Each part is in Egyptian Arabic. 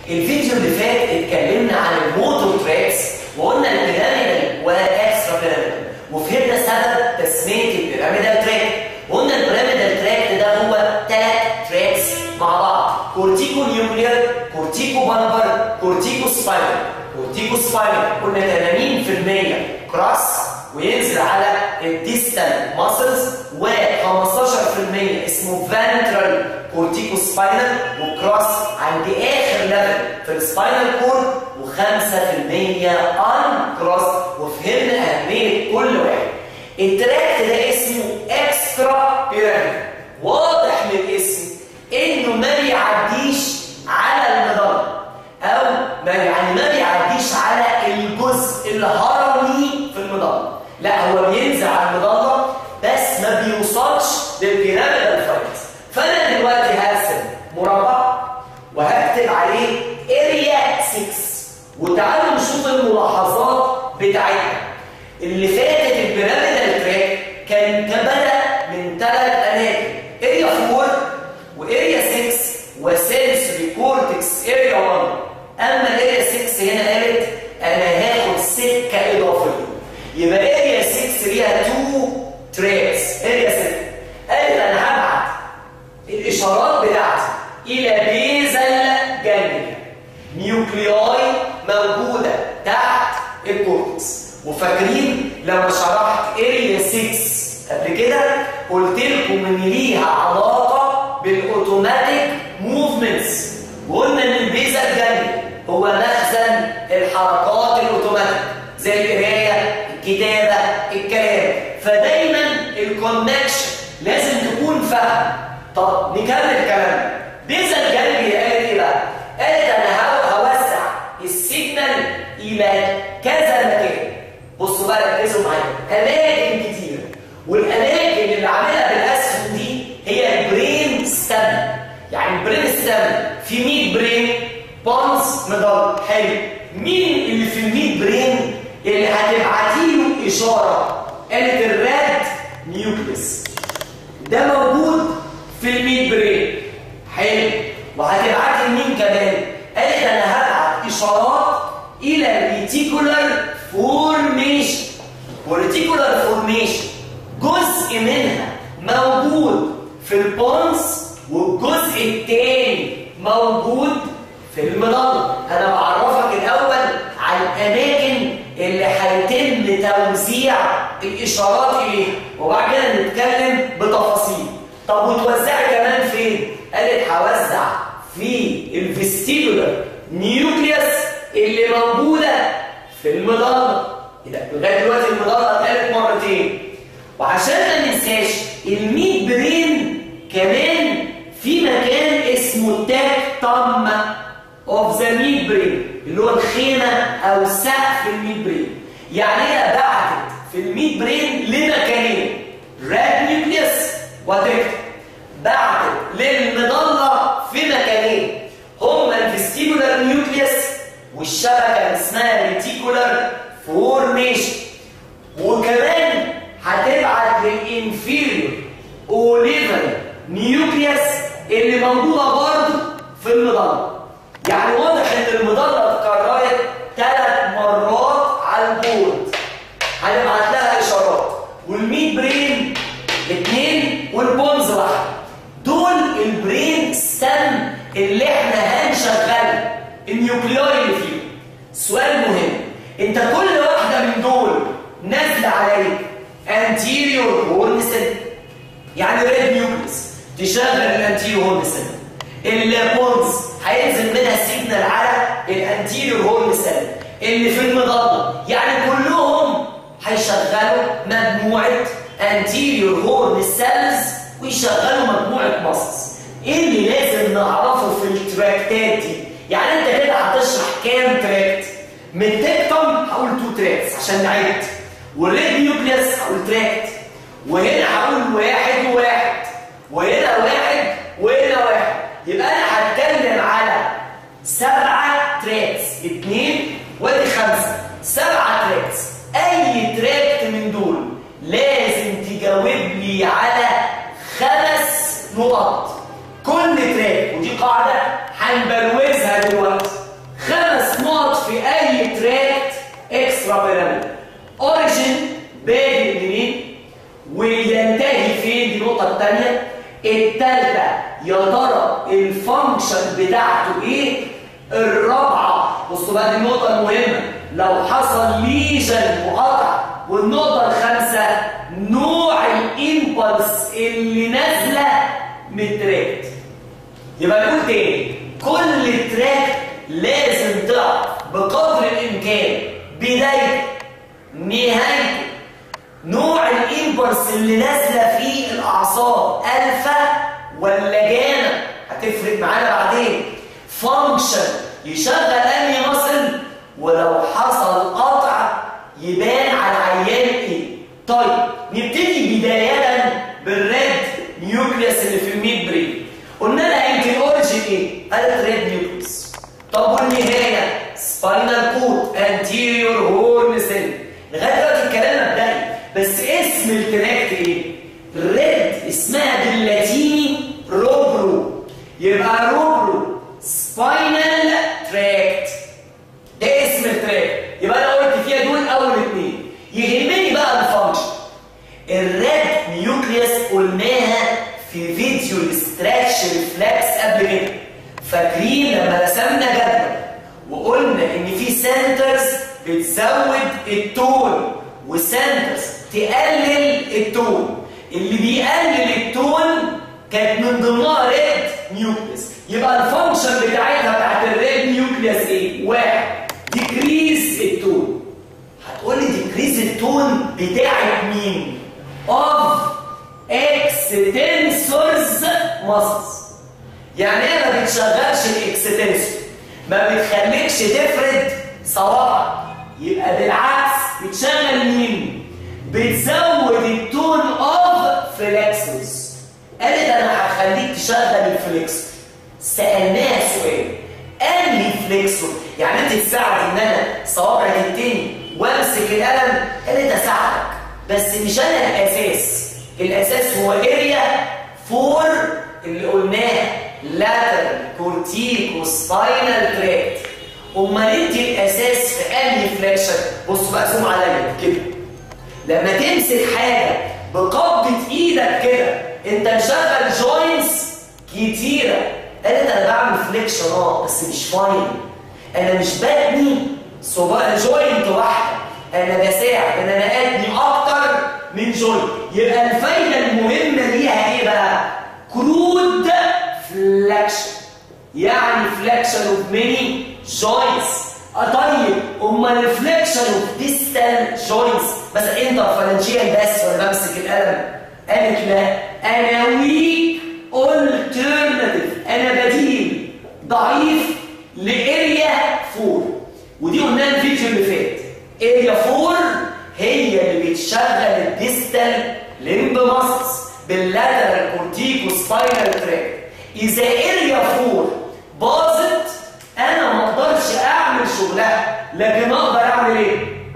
الفيديو اللي فات اتكلمنا عن الموتور تراكس وقلنا البيراميدال واكسترا بيراميدال وفهمنا سبب تسميه البيراميدال تراك وقلنا البيراميدال تراك ده هو ثلاث تراكس مع بعض كورتيكو نيوكلير كورتيكو بالبر كورتيكو سباينال كورتيكو سباينال قلنا 80% كراس وينزل على الديستال ماسلز و15% اسمه فانترال كورتيكو سباينال وكروس عند اخر ليفل في السباينال كورد و5% ان كروس وفهمنا اهميه كل واحد التراك ده اسمه اكسترا بيراميد واضح من الاسم انه ما بيعديش على المظله او ما يعني ما بيعديش على الجزء الهرمي في المظله لا هو بينزل على المظله بس ما بيوصلش للبيراميدال فايت فانا دلوقتي هرسم مربع وهكتب عليه اريا 6 وتعالوا نشوف الملاحظات بتاعتها اللي فاتت البيراميدال تراك كان بدا من ثلاث اماكن اريا 4 واريا 6 وسنسوري كورتكس اريا 1 اما اريا 6 هنا قالت انا هاخد سكه اضافيه يبقى اريا 6 ليها 2 تراكس اريا 6 قالت انا هبعت الاشارات بتاعتي الى بيزل جانجليا نيوكلياي موجوده تحت الكورتكس وفاكرين لما شرحت اريا 6 قبل كده قلت لكم ان ليها علاقه بالاوتوماتيك موفمنتس وقلنا ان البيزل جانجليا هو مخزن الحركات الاوتوماتيك زي القرايه الكتابه الكلام فدايما الكونكشن لازم تكون فاهم طب نكمل كلامنا بيزل جانجليا قالت ايه بقى قالت انا هوسع السيجنال الى كذا مكان بصوا بقى ركزوا معايا اماكن كتيره والاماكن اللي عاملها بالاسهم دي هي البرين ستام يعني البرين ستام في 100 برين بونز مضل حلو مين اللي في ال 100 برين اللي هتبعتي له اشاره قالت الراد نيوكليس ده موجود في ال 100 برين حلو وهتبعتي لمين كمان قالت انا هبعت اشارات الى الريتيكولار فورميشن والريتيكولار فورميشن جزء منها موجود في البونز والجزء الثاني موجود في المضله انا بعرفك الاول على الاماكن اللي هيتم توزيع الاشارات اليها وبعد كده نتكلم بتفاصيل طب وتوزعي كمان فين قالت هوزع في الفيستيبولار نيوكليوس اللي موجوده في المضله لغايه دلوقتي المضله اتقالت مرتين وعشان ما ننساش ال100 برين كمان في مكان اسمه التاكتم اوف ذا 100 برين اللي هو الخيمه او سقف ال100 برين يعني هي بعتت في ال100 برين لمكانين راد نيوكليوس وتكتم بعتت للمضله في مكانين هما الفيستيبولار نيوكليوس والشبكه اللي اسمها ريتيكولار فورميشن وكمان هتبعت للانفيريور اوليفر نيوكليوس اللي موجوده برضه في المضله يعني واضح ان المضله اتكررت ثلاث مرات على البورد هنبعت لها اشارات والميد برين اثنين والبونز واحده دول البرين ستم اللي احنا هنشغله النيوكلياي اللي فيه سؤال مهم انت كل واحده من دول نازله على ايه انتيريور هورن سيل يعني ريد نيوكليس تشغل الانتيريور هورن سيل البونز هينزل منها سيجنال على الانتيريور هورن سيل اللي في المضله يعني كلهم هيشغلوا مجموعه انتيريور هورن سيلز ويشغلوا مجموعه ماسلز ايه اللي لازم نعرفه في التراكتات دي يعني انت كده هتشرح كام تراكت من تكتم هقول تو تراكس عشان نعد والريد نيوكليس هقول تراكت وهنا هقول واحد وواحد وهنا واحد وهنا واحد يبقى انا هتكلم على سبعة تراكس اتنين وادي خمسة سبعة تراكس اي تراكت من دول لازم تجاوب لي على خمس نقط كل تراك ودي قاعدة هنبروزها دلوقتي بتاعته ايه الرابعه بصوا بقى دي النقطه المهمه لو حصل ليجن وقطع والنقطه الخامسه نوع الامبلس اللي نازله من التراك يبقى نقول تاني كل تراك لازم تعرف بقدر الامكان بدايته نهايته نوع الامبلس اللي نازله فيه الاعصاب الفا ولا جانا هتفرق معانا بعدين فانكشن يشغل انهي مصل ولو حصل قطع يبان على العيان ايه طيب نبتدي بدايه بالريد نيوكليوس اللي في الميد برين قلنا لها يمكن اوريجين ايه قالت ريد نيوكليوس طب والنهايه سباينال كورد انتيريور هورن سيل لغايه دلوقتي الكلام مبدئي بس اسم التراكت ايه ريد اسمها باللاتيني روبرو يبقى روبرو سباينال تراكت ده اسم التراك يبقى انا قلت فيها دول اول اثنين يهمني بقى الفانكشن الريد نيوكليوس قلناها في فيديو الاستراكشن ريفلكس قبل كده فاكرين لما رسمنا جدول وقلنا ان في سنترز بتزود التون وسنترز تقلل التون اللي بيقلل التون كانت من ضمنها ريد نيوكليوس يبقى الفانكشن بتاعتها بتاعت الريد نيوكليوس ايه؟ واحد ديكريز التون هتقول لي ديكريز التون بتاعت مين؟ اوف اكستنسورز ماسلز يعني ايه ما بتشغلش الاكستنسور ما بتخليكش تفرد صوابعك يبقى بالعكس بتشغل مين؟ بتزود التون اوف فليكسوس قالت انا هخليك تشغل الفليكسور سالناها سؤال انهي فليكسور يعني انت تساعد ان انا صوابعي تنتني وامسك القلم قالت اساعدك بس مش انا الاساس الاساس هو اريا فور اللي قلناه لاترال كورتيكو سباينال تراكت امال انت الاساس في انهي فليكشن بص بقى زوم عليا كده لما تمسك حاجه بقبضه ايدك كده انت مشغل جوينتس كتيره قالت انا بعمل فليكشن اه بس مش فاين انا مش ببني صباع جوينت واحده انا بساعد ان انا ابني اكتر من جوينت يبقى الفايده المهمه ليها ايه بقى كرود فليكشن يعني فليكشن اوف ماني جوينتس طيب امال الفليكشن اوف ديستال جوينتس مثلا انترفرنشيال بس وانا بمسك القلم قالت لا انا ويك alternative انا بديل ضعيف لاريا 4 ودي قلناها الفيديو اللي فات اريا 4 هي اللي بتشغل الديستال ليمب ماسلز باللاترال كورتيكو سباينال تراك اذا اريا 4 باظت انا ما اقدرش اعمل شغلها لكن اقدر اعمل ايه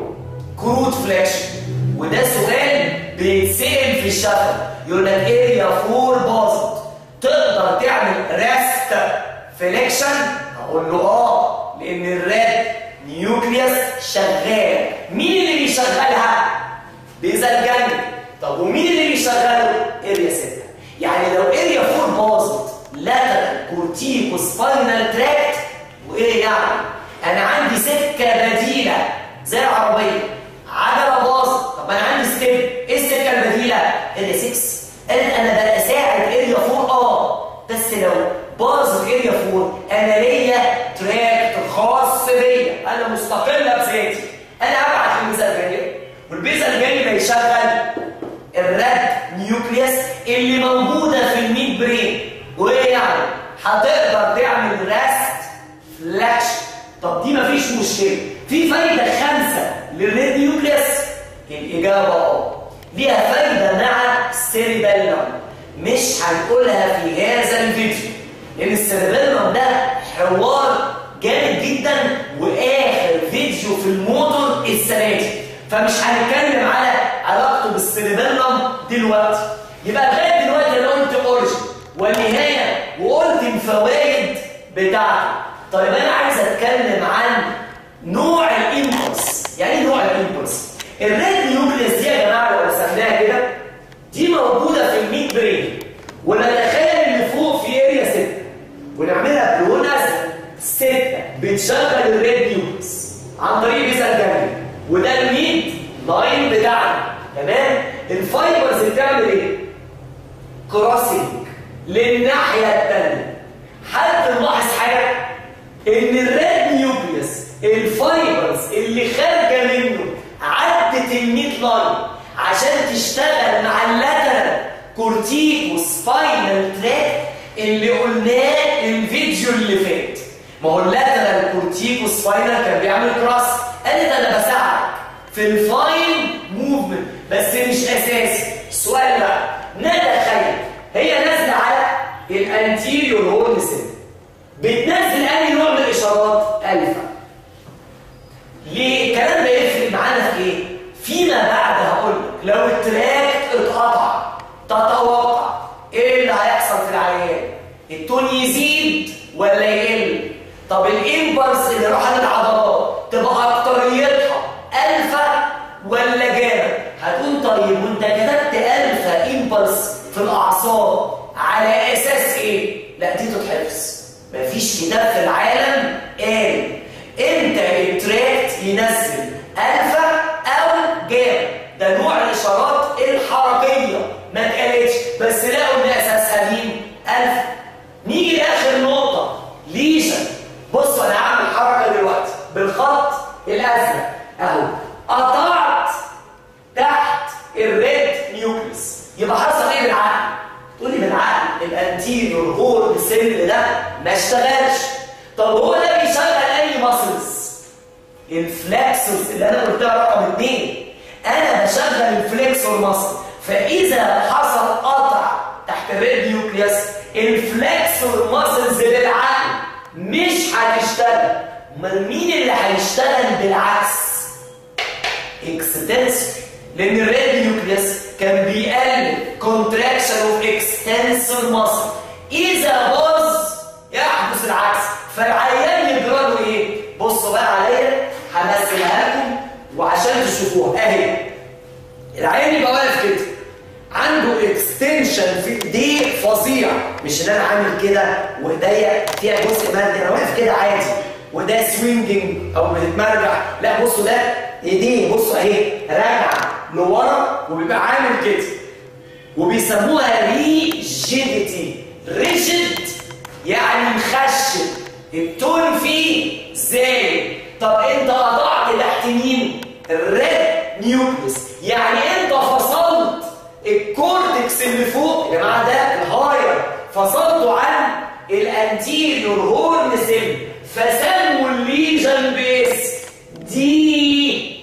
كروت فلاكشن وده سؤال بيتسال في الشفوي يقول لك اريا 4 باظت تقدر تعمل ريست فليكشن اقول له اه لان الريد نيوكليوس شغال مين اللي بيشغلها بيزا الجنب طب ومين اللي بيشغله اريا 6 يعني لو اريا 4 باظت لاترال كورتيكو سباينال تراكت وايه يعني انا عندي سكه بديله زي العربيه عجله باظت طب انا عندي ستيب ايه السكه البديله اريا 6 قالت انا بساعد اريا 4 اه بس لو باظت اريا 4 انا ليا تراكت خاص بيا انا مستقله بذاتي انا ابعت البيزا الجانبي والبيزا الجانبي هيشغل الرد نيوكليوس اللي موجوده في الميد برين وايه يعني هتقدر تعمل ريست فلاكشن طب دي مفيش مشكله في فايده خامسه للريد نيوكليوس الاجابه اه ليها فايده مع السيريبيلم مش هنقولها في هذا الفيديو لان السيريبيلم ده حوار جامد جدا واخر فيديو في الموتور السنه دي فمش هنتكلم على علاقته بالسيريبيلم دلوقتي يبقى لغايه دلوقتي انا قلت اوريجن والنهايه وقلت الفوائد بتاعته طيب انا عايز اتكلم عن نوع الامبلس يعني ايه نوع الامبلس الريد نيوكليس دي يا جماعه لو رسمناها كده دي موجوده في الميد برين ونتخيل اللي فوق في اريا 6 ونعملها بلونها ستة بتشغل الريد نيوكليس عن طريق بيزال جانجليا وده الميد لاين بتاعنا تمام الفايبرز بتعمل ايه كروسنج للناحيه الثانيه حد ملاحظ حاجه ان الريد نيوكليس الفايبرز اللي خارجه منه عدت الميد لاين عشان تشتغل مع اللاترال كورتيكو سباينال تراك اللي قلناه الفيديو اللي فات ما هو اللاترال كورتيكو سباينال كان بيعمل كراس قال لي ده انا بساعدك في الفاين موفمنت بس مش اساسي السؤال بقى نتخيل هي نازله على الانتيريور هورن سيل بتنزل اي نوع من الاشارات الفا ليه الكلام ده يفرق معانا في ايه فيما بعد هقول لك لو التراك اتقطع تتوقع ايه اللي هيحصل في العيان التون يزيد ولا يقل طب الامبلس اللي راح للعضلات تبقى اكتريتها الفا ولا جاما هتقول طيب وانت كتبت الفا امبلس في الاعصاب على اساس ايه لا دي تتحفظ مفيش كتاب في العالم قال امتى التراكت ينزل الفا او جاما ده نوع الاشارات الحركيه ما اتقالتش بس لقوا ان اساسها مين الفا نيجي لاخر نقطه ليجن بص انا هعمل حركه دلوقتي بالخط الازرق اهو قطعت تحت الريد نيوكليس يبقى حصل ايه بالعقل تقول لي بالعقل الانتيريور هورن سيل ده ما اشتغلش طب هو ده بيشغل اي ماسلز الفلكسورز اللي انا قلتها رقم اثنين انا بشغل الفلكسور ماسل فاذا حصل قطع تحت الريد نيوكليس الفلكسور ماسلز للعقل مش هتشتغل امال مين اللي هيشتغل بالعكس اكستنسور لان الريد نيوكليس كان بيقلل كونتراكشن اوف اكستنسور ماسل اذا باظ يحدث العكس فالعيان يجرى له ايه بصوا بقى عليا همثلها لكم وعشان تشوفوها اهي العيان يبقى واقف كده عنده اكستنشن في ايديه فظيع مش ان انا عامل كده وايديا فيها جزء مادي انا واقف كده عادي وده سوينجنج او بتتمرجح لا بصوا ده ايديه بصوا اهي راجعه لورا وبيبقى عامل كده وبيسموها ريجيديتي ريجيد يعني مخشب التون فيه زي طب انت قطعت تحت مين الريد نيوكليس يعني انت فصلت الكورتكس اللي فوق يا جماعه ده الهاير فصلته عن الانتيريور هورن سيل فسموا الليجن باسم دي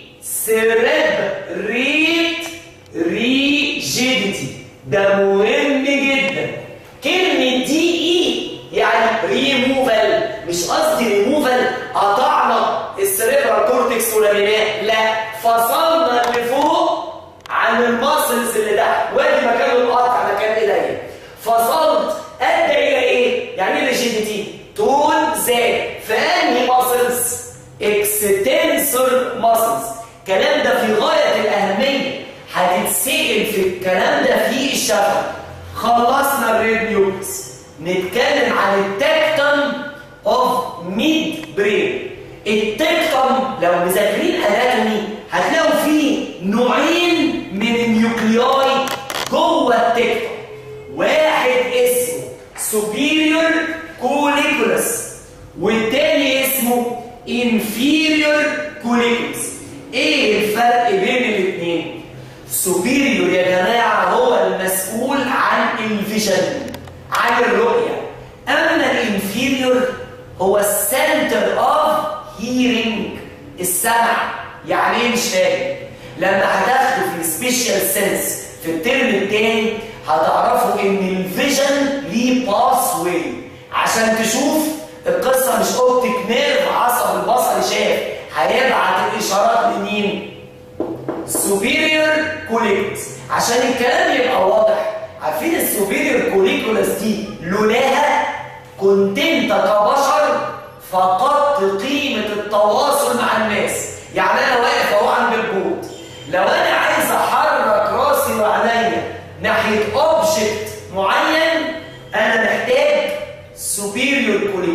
سيربريت ريجيديتي ده مهم جدا كلمة دي اي يعني ريموفال مش قصدي ريموفال قطعنا السريبرال كورتكس واللامينات لا فصلنا اللي فوق عن الماسلز اللي تحت وادي مكان القطع مكان ايديا فصلت ادى الى ايه؟ يعني ايه ريجيديتي؟ تون زاد فانهي ماسلز؟ اكستنسور ماسلز الكلام ده في غايه الاهميه هتتسال في الكلام ده في الشفا خلصنا الريد نيوكليس نتكلم عن التكتم اوف ميد برين التكتم لو مذاكرين اناتومي هتلاقوا فيه نوعين من النيوكلياي جوه التكتم واحد اسمه superior colliculus والتاني اسمه inferior colliculus ايه الفرق بين الاثنين superior يا جماعه هو المسؤول عن الفيجن عن الرؤيه اما الانفيريور هو السنتر اوف هيرنج السمع يعني ايه مش فاهم لما هتاخدوا في السبيشال سنس في الترم الثاني هتعرفوا ان الفيجن ليه باس واي عشان تشوف القصه مش اوبتيك نيرف عصب البصري شاف هيبعت الاشارات لمين superior colliculus عشان الكلام يبقى واضح عارفين السوبيريور كوليكولاس دي لولاها كنت انت كبشر فقدت قيمه التواصل مع الناس يعني انا واقف اهو عند البوت لو انا عايز احرك راسي وعينيا ناحيه اوبجكت معين انا محتاج superior colliculus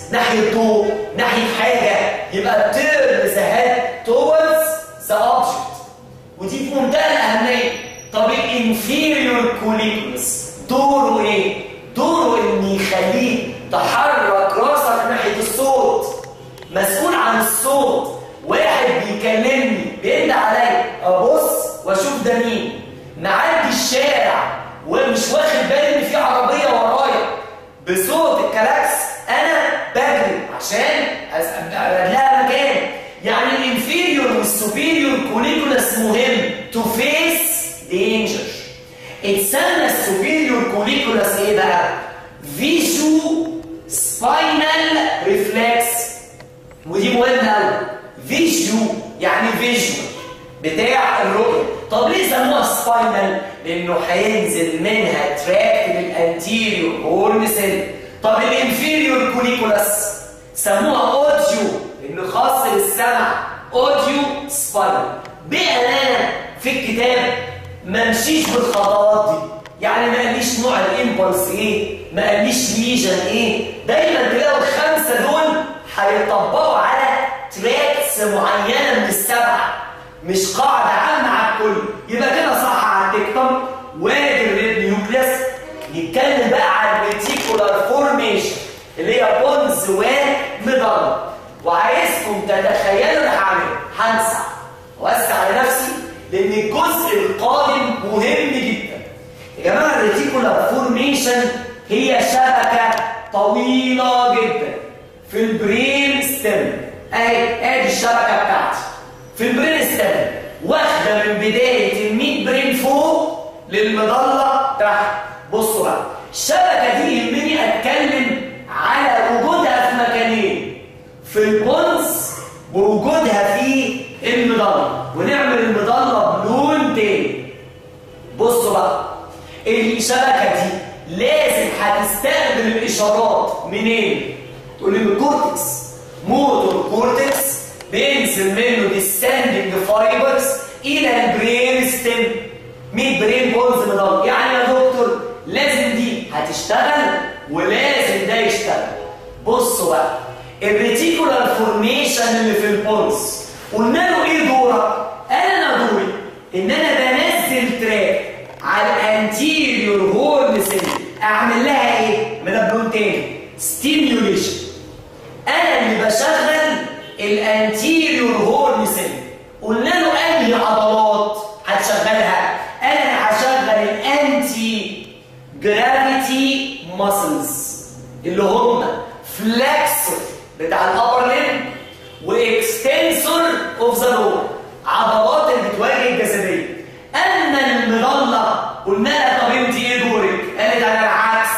ناحيه ضوء ناحيه حاجه يبقى turn the head towards the object ودي في منتهى الاهميه طب الانفيريور كوليكولس دوره ايه دوره ان يخليه تحرك راسك ناحيه الصوت مسؤول عن الصوت واحد بيكلمني بيند عليا ابص واشوف ده مين معدي الشارع ومش واخد بالي ان في عربيه ورايا بصوت الكلاكس انا بجري عشان لها مكان يعني الانفيريور والسوبيريور كوليكولاس مهم تو فيس دينجر اتسمى السوبيريور كوليكولاس ايه بقى فيجو سباينال ريفلكس ودي مهمه قوي فيجو يعني فيجوال بتاع الرؤيه طب ليه سموها سباينال لانه هينزل منها تراك للانتيريور هورن سيل طب الانفيريور كوليكولاس سموها اوديو لانه خاص بالسمع اوديو سباينال بامانه في الكتاب ما مشيش بالخطوات دي يعني ما قاليش نوع الامبلس ايه ما قاليش ليجن ايه دايما تلاقوا الخمسه دول هيطبقوا على تراكس معينه من السبعه مش قاعده عامه على الكل يبقى كده صح على التكتم وادي الريد نيوكليس نتكلم بقى عن الريتيكولار فورميشن اللي هي بونز ومضله وعايزكم تتخيلوا انا هعمل هنسى واسع على نفسي لان الجزء القادم مهم جدا يا جماعه الريتيكولار فورميشن هي شبكه طويله جدا في البرين ستيم اهي ادي الشبكه بتاعتي في البرين ستيم واخده من بدايه الميد برين فوق للمظله تحت بصوا بقى الشبكه دي يهمني اتكلم على وجودها في مكانين في البونز ووجودها في المظله ونعمل المظله بلون تاني بصوا بقى الشبكه دي لازم هتستقبل الاشارات منين تقول لي من الكورتكس موتور كورتكس بينزل منه ديستاندنج فايبرز الى البرين ستيم مين برين بونز مضاد يعني يا دكتور لازم دي هتشتغل ولازم ده يشتغل بصوا بقى الريتيكولار فورميشن اللي في البونز قلنا له ايه دورك قال انا دوري ان انا بنزل تراك على الانتيريور هورن سيل اعمل لها ايه ما ده بلون تاني ستيميوليشن انا اللي بشغل الانتيريور هورن سيل قلنا له انهي عضلات هتشغلها انا هشغل الانتي جرافيتي ماسلز اللي هم فلكسور بتاع الابر ليم واكستنسور اوف ذا لور عضلات اللي بتواجه الجاذبيه اما المظله قلنا لها طب انت ايه دورك قالت انا العكس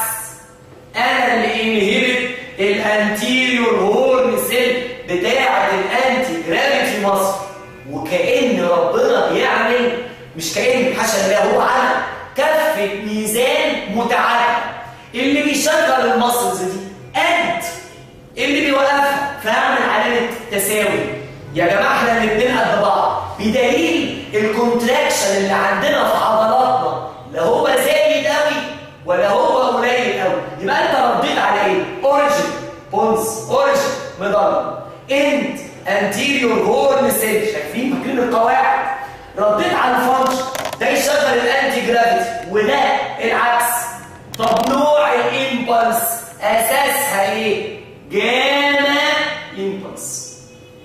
انا اللي انهبت الانتيريور هورن سيل بتاعه الانتي جرافيتي ماسل وكأن ربنا بيعمل مش كأن حاشا الله هو عمل كفة ميزان متعادلة اللي بيشغل المسلز دي قد اللي بيوقفها فاعمل علامة تساوي يا جماعة احنا الاثنين قد بعض بدليل الكونتراكشن اللي عندنا في عضلاتنا لا هو زايد قوي ولا هو قليل قوي يبقى انت رديت على ايه؟ اوريجن بونز اوريجن مضل اند انتيريور هورن سيل شايفين فاكرين القواعد رديت على الفانكشن ده يشغل الانتي جرافيتي وده العكس طب نوع الامبلس اساسها ايه جاما امبلس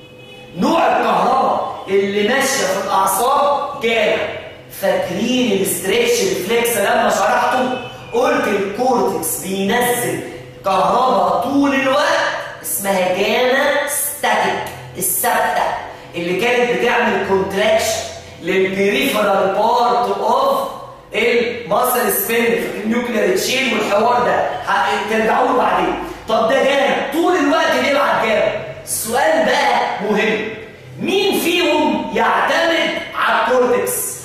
نوع الكهرباء اللي ماشيه في الاعصاب جاما فاكرين الاستريتش ريفلكس لما شرحته قلت الكورتكس بينزل كهرباء طول الوقت اسمها جاما ستاتيك الثابته اللي كانت بتعمل كونتراكشن للبريفرال بارت اوف الماسل سبين في النيوكلير تشين والحوار ده ترجعوا له بعدين طب ده جاما طول الوقت بيبعت جاما السؤال بقى مهم مين فيهم يعتمد على الكورتكس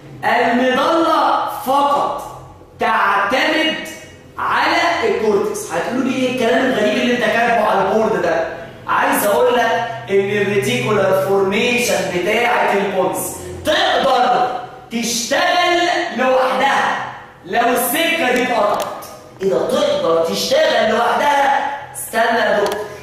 المظله فقط تعتمد على الكورتكس هتقولوا لي ايه الكلام الغريب اللي انت كاتبه على البورد ده عايز اقول لك ان الريتيكولار فورميشن بتاعه البونز تقدر تشتغل لوحدها لو السكه دي اتقطعت اذا تقدر تشتغل لوحدها استنى يا دكتور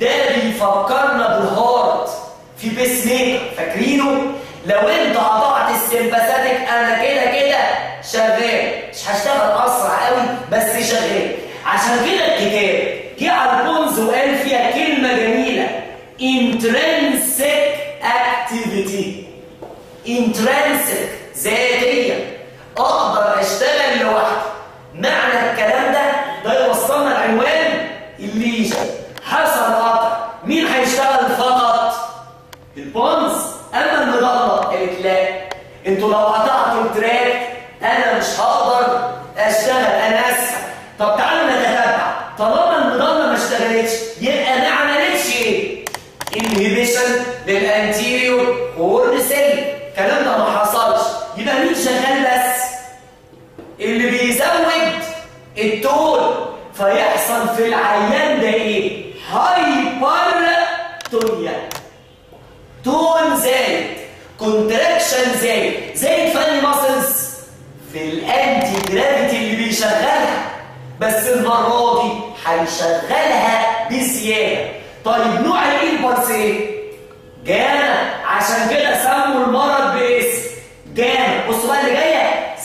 ده بيفكرنا بالهارت في بيس ميكر فاكرينه لو انت قطعت السمباثيك انا كده كده شغال مش هشتغل اسرع قوي بس شغال عشان كده الكتاب جه على البونز وقال فيها كلمه جميله intrinsic activity intrinsic ذاتيه اقدر اشتغل لوحدي معنى الكلام ده ده يوصلنا العنوان الليجن حصل قطع مين هيشتغل فقط البونز اما المضله قالت لا انتوا لو قطعتوا التراك انا مش هقدر اشتغل انا اسف طب تعالوا نتتبع طالما المضله ما اشتغلتش يبقى ما عملتش ايه انهبيشن للانتيريور هورن سيل الكلام ده ما حصلش يبقى مين شغال بس اللي بيزود التون فيحصل في العيان ده ايه هايبرتونيا تون زايد كونتراكشن زايد زايد فاني ماسلز في الانتي جرافيتي اللي بيشغلها بس المره دي هيشغلها بزياده طيب نوع الامبلس ايه جانا عشان كده سموا المرض باسم جانا بصوا بقى اللي جايه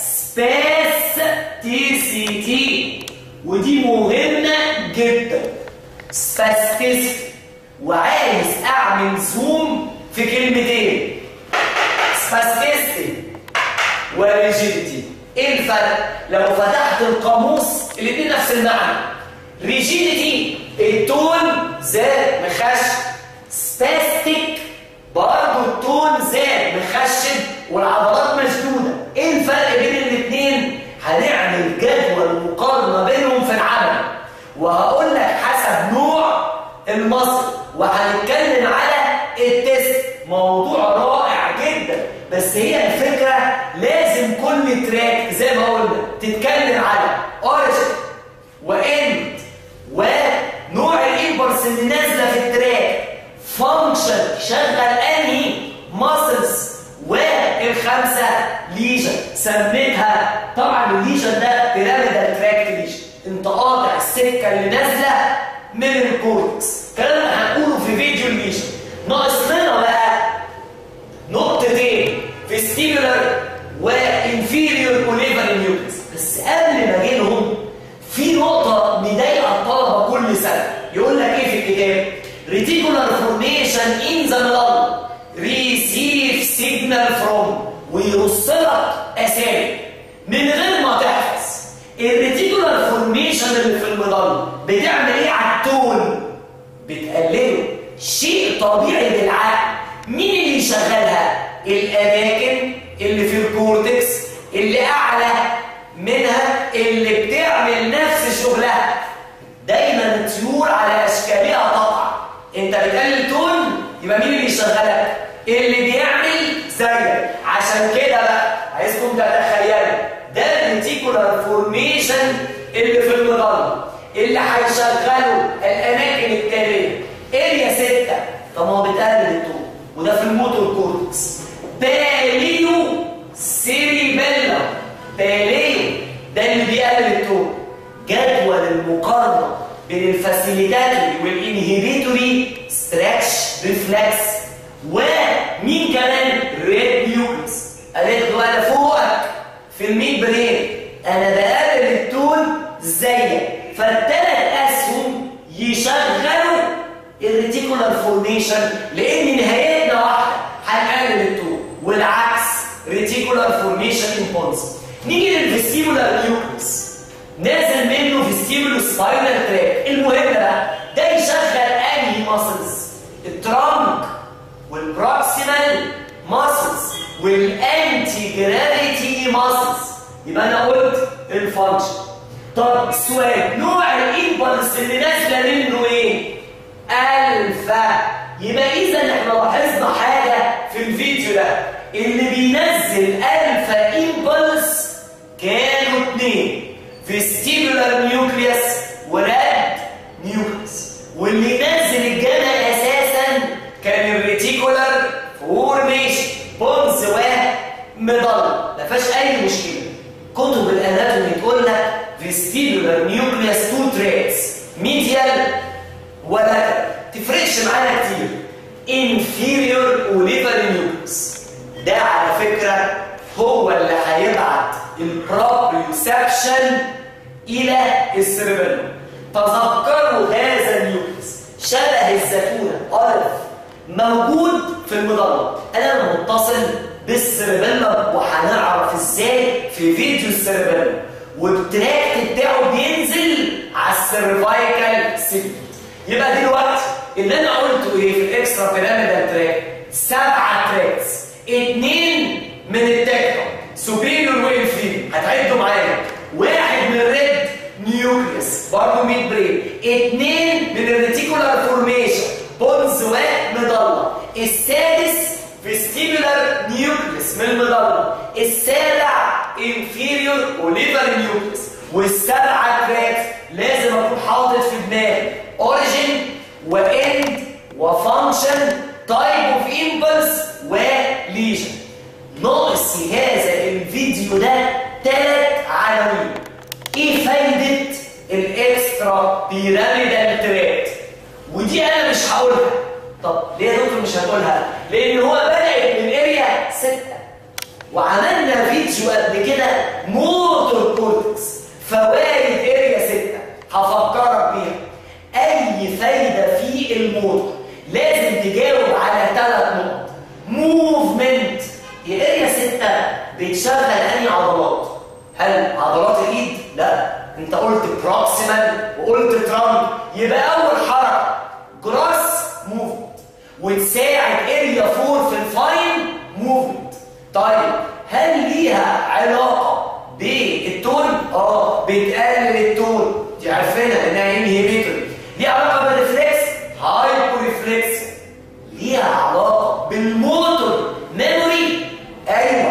سباستيسيتي ودي مهمه جدا سباستيسيتي وعايز اعمل زوم في كلمتين سباستيسيتي وريجيديتي ايه الفرق لو فتحت القاموس الاثنين نفس المعنى ريجيديتي التون زاد مخشب سباستيك برضه التون زاد مخشب والعضلات مشدوده ايه الفرق بين الاثنين هنعمل جدول مقارنه بينهم في العمل وهقول لك حسب نوع المصل وهنتكلم على التست موضوع رائع جدا بس هي الفكره لازم كل تراك زي ما قلنا تتكلم على اوريجن واند ونوع الامبلس اللي نازله في التراك فانكشن شغل انهي ماسلز والخمسه ليجن سميتها طبعا الليجن ده بيراميدال تراكت ليجن انت قاطع السكه اللي نازله من الكورتكس الكلام ده هنقوله في فيديو الليجن ناقص لنا بقى نقطتين فيستيبولار وانفيريور اوليفر نيوكليس بس قبل ما اجي لهم في نقطه مضايقه الطلبه كل سنه يقول لك ايه في الكتاب ريتيكولار فورميشن ان ذا ميدل ريسيف سيجنال فروم ويرص لك اسامي من غير ما تحفظ الريتيكولار فورميشن اللي في الميدل بتعمل ايه على التون بتقلله شيء طبيعي بالعقل مين اللي يشغلها الاماكن اللي في الكورتكس اللي اعلى منها اللي بتعمل نفس شغلها دايما الطيور على اشكالها تقع انت بتقلل تون يبقى مين اللي يشغلك اللي بيعمل زيك عشان كده بقى عايزكم تتخيلوا ده الريتيكولار فورميشن اللي في المظله اللي هيشغلوا الاماكن التاليه اريا 6 طب ما هو بتقلل التون وده في الموتور كورتكس باليو سيريبيلا باليو ده اللي بيقلل التون جدول المقارنه بين الفاسيليتاتوري والانهبيتوري ستريتش ريفلكس ومين كمان ريد نيوكليس قالت له انا فوقك في الميد برين انا بقلل التون زيك فالثلاث اسهم يشغلوا الريتيكولار فورميشن لان نهايتنا واحده هنقلل التون والعكس ريتيكولار فورميشن امبولس نيجي للفيستيبولار نيوكليس نازل منه فيستيبولو سباينال تراك المهم بقى ده يشغل انهي ماسلز الترانك والبروكسيمال ماسلز والانتي جرافيتي ماسلز يبقى انا قلت الفانكشن طب السؤال نوع الامبلس اللي نازله منه ايه الفا يبقى اذا احنا لاحظنا حاجه في الفيديو ده اللي بينزل الفا امبلس كانوا اثنين فيستيبولار نيوكليوس وراد نيوكليوس واللي ينزل الجاما اساسا كان الريتيكولار فورميشن بونز ومضل ما فيهاش اي مشكله كتب الاناتومي تقول لك فيستيبولار نيوكليوس تو تريتس ميديال ولا تفرق بيفرقش معانا كتير inferior اوليفري نيوكليس ده على فكره هو اللي هيبعت البروبريوسبشن الى السيربيلوم تذكروا هذا النيوكليس شبه الزيتونه ألف موجود في المضلة انا متصل بالسيربيلم وهنعرف ازاي في فيديو السيربيلم والتراكت بتاعه بينزل على السيرفايكال سيجمنت يبقى دلوقتي اللي انا قلته ايه في الاكسترا بيراميدال تراك سبعه تراكس اثنين من التكتون سوبيريور وانفيريور هتعدوا معايا واحد من الريد نيوكليس برضه ميد برين اثنين من الريتيكولار فورميشن بونز ومضله السادس فيستيبولار نيوكليس من المضله السابع انفيريور اوليفر نيوكليس والسبعه تراكس لازم اكون حاطط في دماغي اوريجين واند وفانكشن تايب اوف امبلس وليجن ناقص في هذا الفيديو ده ثلاث عناوين ايه فايده الاكسترا بيراميدال تراكت ودي انا مش هقولها طب ليه يا دكتور مش هتقولها لان هو بدات من اريا 6 وعملنا فيديو قبل كده موتور كورتكس فوائد اريا 6 هفكرك بيها اي فايده في الموتور لازم تجاوب على ثلاث نقط موفمنت يا اريا 6 بتشغل انهي عضلات هل عضلات الايد لا انت قلت بروكسيمال وقلت ترامب يبقى اول حركه جراس موفمنت وتساعد اريا 4 في الفاين موفمنت طيب هل ليها علاقه بالتون اه بتقلل التون دي عارفينها انها انهيبيتور ليها علاقه بالريفلكس هايبو ريفلكس ليها علاقه بالموتور ميموري ايوه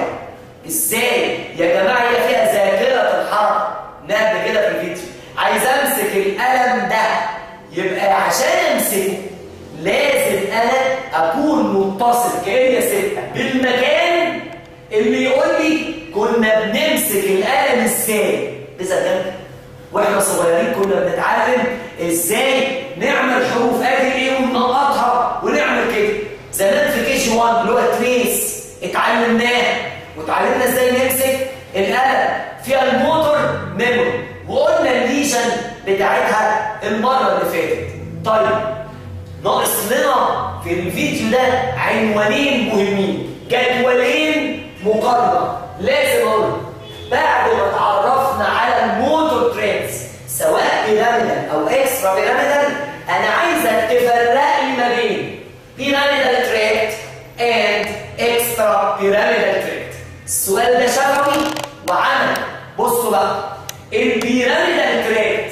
ازاي يا جماعه هي فيها ذاكره الحركه نقل كده في الفيديو عايز امسك القلم ده يبقى عشان امسكه لازم انا اكون متصل كاريا 6 بالمكان اللي يقول لي كنا بنمسك القلم ازاي بذكاء واحنا صغيرين كنا بنتعلم ازاي نعمل حروف ادي ايه وننقطها ونعمل كده زمان في كي جي 1 اللي هو تريس اتعلمناه وتعلمنا ازاي نمسك القلم فيها الموتور ميموري وقلنا الليجن بتاعتها المره اللي فاتت طيب ناقص لنا في الفيديو ده عنوانين مهمين جدولين مقارنه لازم اقول بعد ما اتعرفنا على الموتور ترينز سواء بيراميدال او اكسترا بيراميدال انا عايزك تفرق لي ما بين بيراميدال تريت اند اكسترا بيراميدال تريت السؤال ده شفوي وعمل بصوا بقى البيراميدال تريت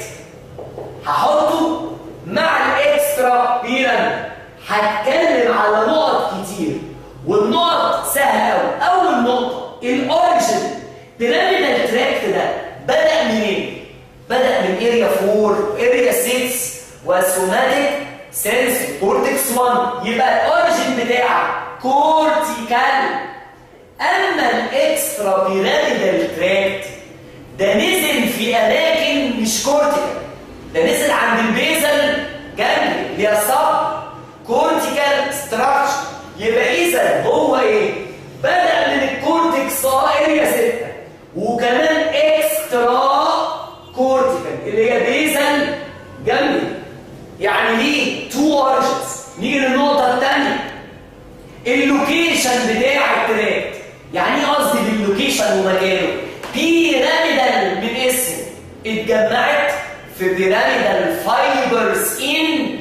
هحطه مع الاكسترا بيراميدال هتكلم على نقط كتير والنقط سهله قوي اول نقطه الاوريجن بيراميدال تراكت ده بدا منين بدا من اريا 4 اريا 6 وسوماتيك سنس كورتكس 1 يبقى الاوريجن بتاعك كورتيكال اما الاكسترا بيراميدال تراكت ده نزل في اماكن مش كورتيكال ده نزل عند البيزل جنب اللي هي الصب كورتيكال ستراكشر يبقى اذا هو ايه بدا من الكورتكس اريا 6 وكمان اكسترا كورتيكال اللي هي بيزل جنبي يعني ليه تو اورجنز نيجي للنقطه الثانيه اللوكيشن بتاع التراك يعني ايه قصدي باللوكيشن ومكانه بيراميدال من اسمه اتجمعت في بيراميدال فايبرز ان